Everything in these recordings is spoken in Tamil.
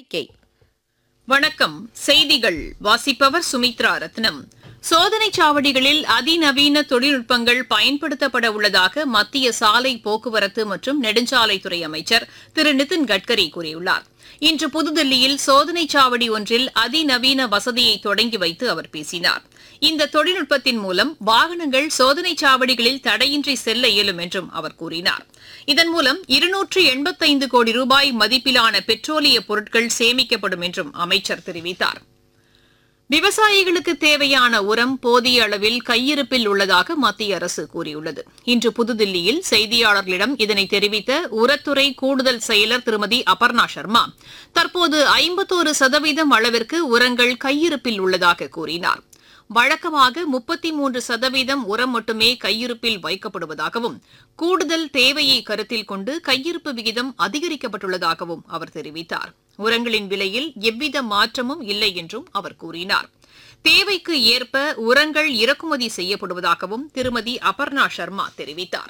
அறிக்கை வணக்கம் செய்திகள் வாசிப்பவர் சுமித்ரா ரத்னம் சோதனைச் சாவடிகளில் அதிநவீன தொழில்நுட்பங்கள் பயன்படுத்தப்பட உள்ளதாக மத்திய சாலை போக்குவரத்து மற்றும் நெடுஞ்சாலைத்துறை அமைச்சர் திரு நிதின் கட்கரி கூறியுள்ளார் இன்று புதுதில்லியில் சோதனைச் சாவடி ஒன்றில் அதிநவீன வசதியை தொடங்கி வைத்து அவர் பேசினார் இந்த தொழில்நுட்பத்தின் மூலம் வாகனங்கள் சோதனைச் சாவடிகளில் தடையின்றி செல்ல இயலும் என்றும் அவர் கூறினார் இதன் மூலம் இருநூற்று எண்பத்தைந்து கோடி ரூபாய் மதிப்பிலான பெட்ரோலிய பொருட்கள் சேமிக்கப்படும் என்றும் அமைச்சர் தெரிவித்தார் விவசாயிகளுக்கு தேவையான உரம் போதிய அளவில் கையிருப்பில் உள்ளதாக மத்திய அரசு கூறியுள்ளது இன்று புதுதில்லியில் செய்தியாளர்களிடம் இதனை தெரிவித்த உரத்துறை கூடுதல் செயலர் திருமதி அபர்ணா சர்மா தற்போது ஐம்பத்தோரு சதவீதம் அளவிற்கு உரங்கள் கையிருப்பில் உள்ளதாக கூறினார் வழக்கமாக முப்பத்தி மூன்று சதவீதம் உரம் மட்டுமே கையிருப்பில் வைக்கப்படுவதாகவும் கூடுதல் தேவையை கருத்தில் கொண்டு கையிருப்பு விகிதம் அதிகரிக்கப்பட்டுள்ளதாகவும் அவர் தெரிவித்தார் உரங்களின் விலையில் எவ்வித மாற்றமும் இல்லை என்றும் அவர் கூறினார் தேவைக்கு ஏற்ப உரங்கள் இறக்குமதி செய்யப்படுவதாகவும் திருமதி அபர்ணா சர்மா தெரிவித்தார்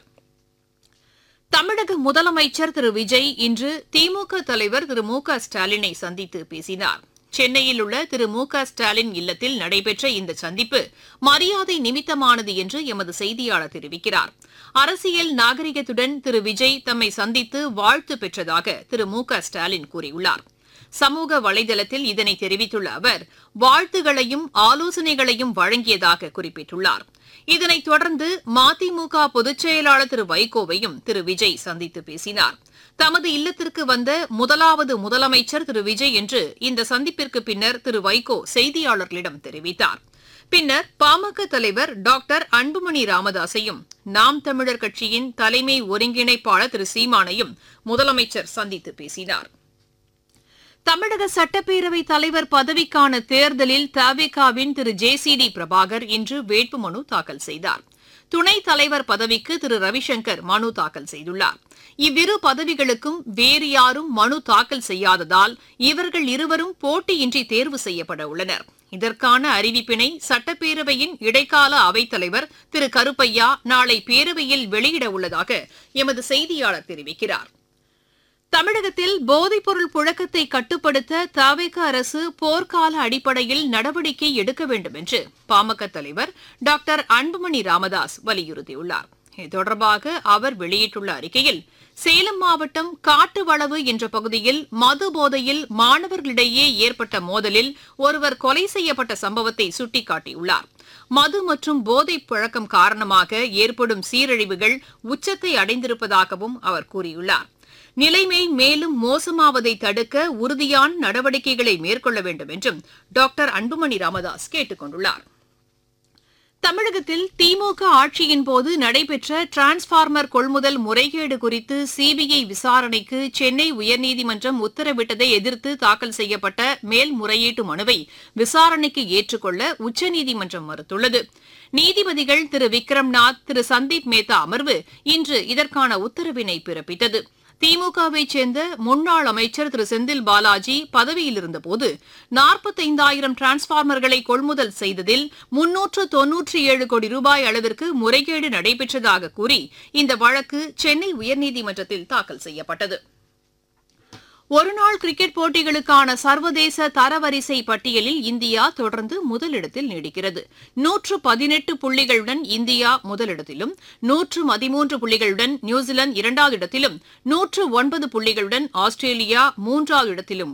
தமிழக முதலமைச்சர் திரு விஜய் இன்று திமுக தலைவர் திரு மு க ஸ்டாலினை சந்தித்து பேசினார் சென்னையில் உள்ள திரு மு க ஸ்டாலின் இல்லத்தில் நடைபெற்ற இந்த சந்திப்பு மரியாதை நிமித்தமானது என்று எமது செய்தியாளர் தெரிவிக்கிறார் அரசியல் நாகரிகத்துடன் திரு விஜய் தம்மை சந்தித்து வாழ்த்து பெற்றதாக திரு மு க ஸ்டாலின் கூறியுள்ளார் சமூக வலைதளத்தில் இதனை தெரிவித்துள்ள அவர் வாழ்த்துகளையும் ஆலோசனைகளையும் வழங்கியதாக குறிப்பிட்டுள்ளார் இதனைத் தொடர்ந்து மதிமுக பொதுச் செயலாளர் திரு வைகோவையும் திரு விஜய் சந்தித்து பேசினார் தமது இல்லத்திற்கு வந்த முதலாவது முதலமைச்சர் திரு விஜய் என்று இந்த சந்திப்பிற்கு பின்னர் திரு வைகோ செய்தியாளர்களிடம் தெரிவித்தார் பின்னர் பாமக தலைவர் டாக்டர் அன்புமணி ராமதாசையும் நாம் தமிழர் கட்சியின் தலைமை ஒருங்கிணைப்பாளர் திரு சீமானையும் முதலமைச்சர் சந்தித்து பேசினார் தமிழக சட்டப்பேரவை தலைவர் பதவிக்கான தேர்தலில் தவிகாவின் Thiru J C D Prabhakar இன்று வேட்புமனு தாக்கல் செய்தார் துணைத் தலைவர் பதவிக்கு திரு ரவிசங்கர் மனு தாக்கல் செய்துள்ளார் இவ்விரு பதவிகளுக்கும் வேறு யாரும் மனு தாக்கல் செய்யாததால் இவர்கள் இருவரும் போட்டியின்றி தேர்வு செய்யப்பட உள்ளனர் இதற்கான அறிவிப்பினை சட்டப்பேரவையின் இடைக்கால அவைத்தலைவர் திரு கருப்பையா நாளை பேரவையில் வெளியிட உள்ளதாக எமது செய்தியாளர் தெரிவிக்கிறார் தமிழகத்தில் போதைப்பொருள் புழக்கத்தை கட்டுப்படுத்த தவிக அரசு போர்க்கால அடிப்படையில் நடவடிக்கை எடுக்க வேண்டும் என்று பாமக தலைவர் டாக்டர் அன்புமணி ராமதாஸ் வலியுறுத்தியுள்ளார் இது தொடர்பாக அவர் வெளியிட்டுள்ள அறிக்கையில் சேலம் மாவட்டம் காட்டுவளவு என்ற பகுதியில் மது போதையில் மாணவர்களிடையே ஏற்பட்ட மோதலில் ஒருவர் கொலை செய்யப்பட்ட சம்பவத்தை சுட்டிக்காட்டியுள்ளார் மது மற்றும் போதைப் பழக்கம் காரணமாக ஏற்படும் சீரழிவுகள் உச்சத்தை அடைந்திருப்பதாகவும் அவர் கூறியுள்ளார் நிலைமை மேலும் மோசமாவதை தடுக்க உறுதியான நடவடிக்கைகளை மேற்கொள்ள வேண்டும் என்றும் டாக்டர் அன்புமணி ராமதாஸ் கேட்டுக் கொண்டுள்ளார் தமிழகத்தில் திமுக ஆட்சியின் போது நடைபெற்ற டிரான்ஸ்பார்மர் கொள்முதல் முறைகேடு குறித்து சிபிஐ விசாரணைக்கு சென்னை உயர்நீதிமன்றம் உத்தரவிட்டதை எதிர்த்து தாக்கல் செய்யப்பட்ட மேல்முறையீட்டு மனுவை விசாரணைக்கு ஏற்றுக்கொள்ள உச்சநீதிமன்றம் மறுத்துள்ளது நீதிபதிகள் திரு விக்ரம்நாத் திரு சந்தீப் மேத்தா அமர்வு இன்று இதற்கான உத்தரவினை பிறப்பித்தது திமுகவை சேர்ந்த முன்னாள் அமைச்சர் திரு செந்தில் பாலாஜி பதவியில் இருந்தபோது நாற்பத்தைந்தாயிரம் டிரான்ஸ்பார்மர்களை கொள்முதல் செய்ததில் முன்னூற்று தொன்னூற்றி ஏழு கோடி ரூபாய் அளவிற்கு முறைகேடு நடைபெற்றதாக கூறி இந்த வழக்கு சென்னை உயர்நீதிமன்றத்தில் தாக்கல் செய்யப்பட்டது ஒருநாள் கிரிக்கெட் போட்டிகளுக்கான சர்வதேச தரவரிசை பட்டியலில் இந்தியா தொடர்ந்து முதலிடத்தில் நீடிக்கிறது நூற்று பதினெட்டு புள்ளிகளுடன் இந்தியா முதலிடத்திலும் நூற்று பதிமூன்று புள்ளிகளுடன் நியூசிலாந்து இரண்டாவது இடத்திலும் நூற்று ஒன்பது புள்ளிகளுடன் ஆஸ்திரேலியா மூன்றாவது இடத்திலும்